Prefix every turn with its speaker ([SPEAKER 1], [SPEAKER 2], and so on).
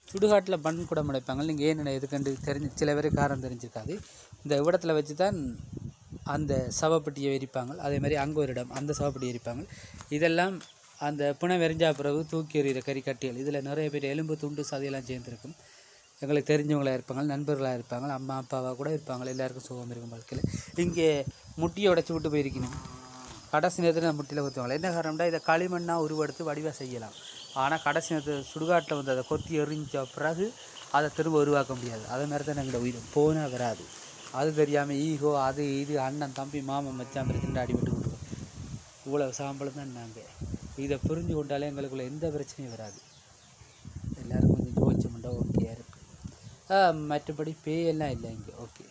[SPEAKER 1] சுடுகாட்டில் மண் குடம் உடைப்பாங்க நீங்கள் ஏன் எதுக்கண்டு தெரிஞ்சு சில பேர் காரணம் தெரிஞ்சிருக்காது இந்த இடத்துல வச்சு தான் அந்த சவப்பெட்டியை எரிப்பாங்க அதே மாதிரி அங்கே ஒரு இடம் அந்த சவப்பெட்டியை எரிப்பாங்க இதெல்லாம் அந்த பிணம் எரிஞ்சா பிறகு தூக்கி எறிகிற கறிக்கட்டியல் இதில் நிறைய பேர் எலும்பு துண்டு சதையெல்லாம் சேர்ந்துருக்கும் எங்களுக்கு தெரிஞ்சவங்களா இருப்பாங்க நண்பர்களாக இருப்பாங்க அம்மா அப்பாவாக கூட இருப்பாங்க எல்லாருக்கும் சுகம் இருக்கும் வாழ்க்கையில் இங்கே முட்டியை உடைச்சி விட்டு போயிருக்கணும் கடைசி நேரத்தில் முட்டியில் குத்துவாங்க என்ன காரணம்னா இதை களிமண்ணாக உருவெடுத்து வடிவாக செய்யலாம் ஆனால் கடைசி நேரத்தில் சுடுகாட்டில் வந்து அதை கொத்தி எறிஞ்ச பிறகு அதை திரும்ப உருவாக்க முடியாது அதே மாதிரி தான் எங்களோட உயிர் போனால் வராது அது தெரியாமல் ஈகோ அது இது அண்ணன் தம்பி மாமன் மச்சான் பிரச்சனை அடிபட்டு கொடுக்கும் இவ்வளோ சாம்பலும் தான் நாங்கள் இதை புரிஞ்சு கொண்டாலே எங்களுக்குள்ள எந்த பிரச்சனையும் வராது எல்லோரும் கொஞ்சம் யோசிச்சோம்னா ஓகே இருக்கும் மற்றபடி பேயெல்லாம் இல்லை இங்கே ஓகே